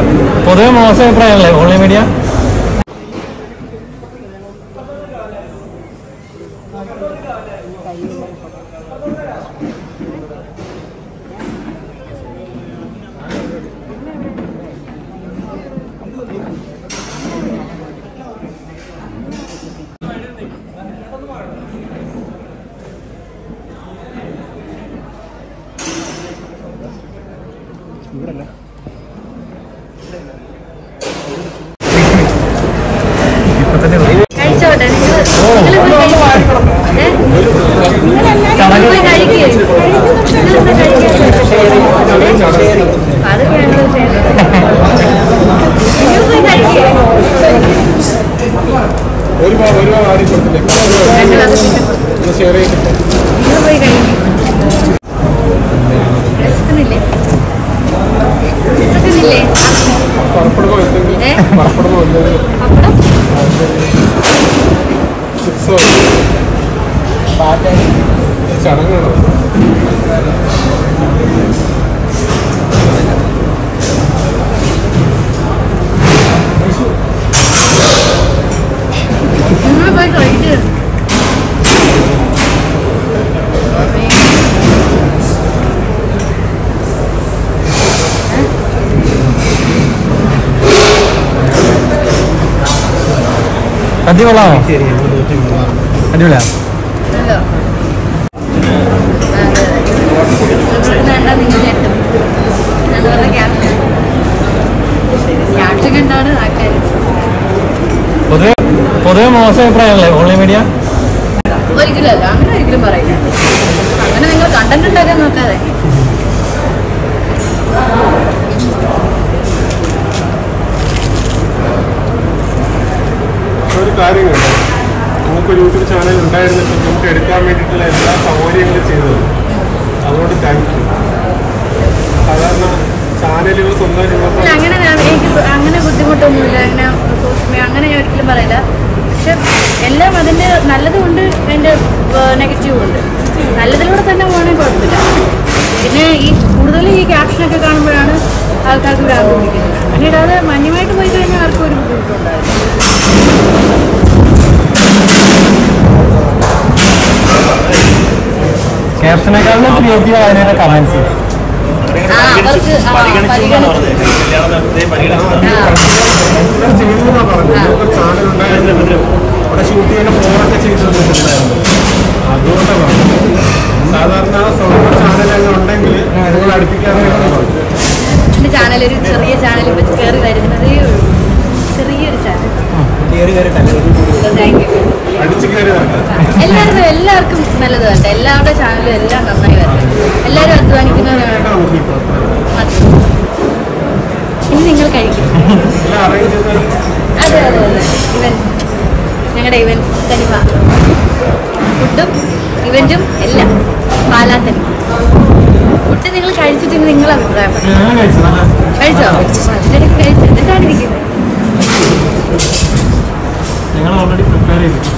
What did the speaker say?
പൊതുവെ മോശം അഭിപ്രായമല്ലേ online media ഇപ്പൊ തന്നെ പോയി. കഴിച്ചോട്ടെ നിങ്ങൾ നിങ്ങൾ പോയി കഴിക്ക്. ഏ? നിങ്ങൾ പോയി കഴിക്ക്. നിങ്ങൾ പോയി കഴിക്ക്. അത് ഞങ്ങൾ നിങ്ങൾ പോയി കഴിക്ക്. ഒരുപാട് ഒരുപാട് ആടി കൊടുത്തില്ലേ രണ്ട് ഗ്ലാസ് ഷെയർ ചെയ്തിട്ട് നിങ്ങൾ പോയി കഴിക്ക്. വിശക്കുന്നില്ലേ? വിശക്കുന്നില്ലേ? പുറപ്പെടുമ്പോൾ എന്തെങ്കിലും ഏ? പുറപ്പെടുമ്പോൾ എന്തെങ്കിലും പപ്പടം? ചിപ്സോ ചടങ്ങാണോ നിങ്ങൾ പോയി കഴിക്ക്. സദ്യ കൊള്ളാമോ അടിപൊളിയാ ഹലോ കണ്ടാ നിങ്ങൾ ഞെട്ടും ഞങ്ങളുടെ ക്യാപ്ഷൻ ക്യാപ്ഷൻ കണ്ടാണ് ആൾക്കാർ പൊതുവെ പൊതുവെ മോശം അഭിപ്രായമല്ലേ ഓൺലൈൻ മീഡിയ ഒരിക്കലും അല്ല അങ്ങനെ ഒരിക്കലും പറയില്ല അങ്ങനെ നിങ്ങൾ കണ്ടന്റ് ഉണ്ടാക്കാൻ നോക്കാതെ ഒരു കാര്യം കണ്ടോ നമുക്ക് ഒരു യൂട്യൂബ് ചാനൽ ഉണ്ടായിരുന്നിട്ട് നമുക്ക് എടുക്കാൻ വേണ്ടിയിട്ടുള്ള എല്ലാ സൗകര്യങ്ങളും ചെയ്തത് അതുകൊണ്ട് താങ്ക് യു സാധാരണ ചാനലുകൾ സ്വന്തമായിട്ട് അല്ല ഇങ്ങോട്ട് അങ്ങനെ ഞാൻ- എനിക്ക് അങ്ങനെ ബുദ്ധിമുട്ടൊന്നുമില്ല അങ്ങനെ സോഷ്യൽ മീഡിയ അങ്ങനെ ഞാൻ ഒരിക്കലും പറയില്ല പക്ഷെ എല്ലാം അതിൻ്റെ നല്ലതും ഉണ്ട് അതിൻ്റെ നെഗറ്റീവും ഉണ്ട് നല്ലതിലൂടെ തന്നെ പോകണമെങ്കിൽ കുഴപ്പമില്ല പിന്നെ ഈ കൂടുതൽ ഈ ക്യാപ്ഷനൊക്കെ കാണുമ്പോഴാണ് ആൾക്കാർക്ക് ഭ്രാന്ത് പിടിക്കുന്നത് അങ്ങനെ ഇടാതെ മാന്യമായിട്ട് പോയി കഴിഞ്ഞാൽ ആർക്കും ഒരു ബുദ്ധിമുട്ടുണ്ടാവില്ല ക്യാപ്ഷനേക്കാളും ക്രിയേറ്റീവ് അതിനെ കമന്റ്സ് ആ അവർക്ക് ആ, പരിഗണിച്ച് ആ ചെയ്തെന്നാ പറഞ്ഞത് നമുക്ക് ചാനൽ ഉണ്ടായിരുന്നു അവിടെ ഷൂട്ട് ചെയ്യുന്ന ഫോണൊക്കെ ചെയ്ത് തന്നിട്ടുണ്ടായിരുന്നു അതുകൊണ്ടാണ് പറഞ്ഞത് സാധാരണ സ്വന്തം ചാനലൊക്കെ ഉണ്ടെങ്കിൽ നിങ്ങൾ അടുപ്പിക്കാനായിട്ട് പറഞ്ഞു എൻ്റെ ചാനൽ ഒരു ചെറിയ ചാനൽ ഇപ്പം കയറി വരുന്നതേ ഉള്ളൂ ചെറിയൊരു ചാനൽ താങ്ക് യു അടിച്ചു കയറി വരട്ടെ എല്ലാവർക്കും എല്ലാവർക്കും നല്ലത് വേണ്ട എല്ലാവരുടെ ചാനലും എല്ലാം നന്നായി വരട്ടെ എല്ലാവരും അധ്വാനിക്കുന്നവരാണ് നോക്കിയിട്ടോ മതി. ഇനി നിങ്ങൾ കഴിക്കും എല്ലാം അറേഞ്ച് ചെയ്ത് അതെ അതെ അതെ ഇവൻ ഞങ്ങളുടെ ഇവൻ തനിമ ഫുഡും ഇവന്റും എല്ലാം പാലാത്തനി ഫുഡ് നിങ്ങൾ കഴിച്ചിട്ട് നിങ്ങൾ അഭിപ്രായം പറ. ഞാൻ കഴിച്ചു നല്ല കഴിച്ചോ അതിനിടയ്ക്ക് കഴിച്ചു എന്നിട്ടാണ് ഇരിക്കുന്നത് ഞങ്ങൾ ഓൾറെഡി പ്രിപ്പയർ ചെയ്തു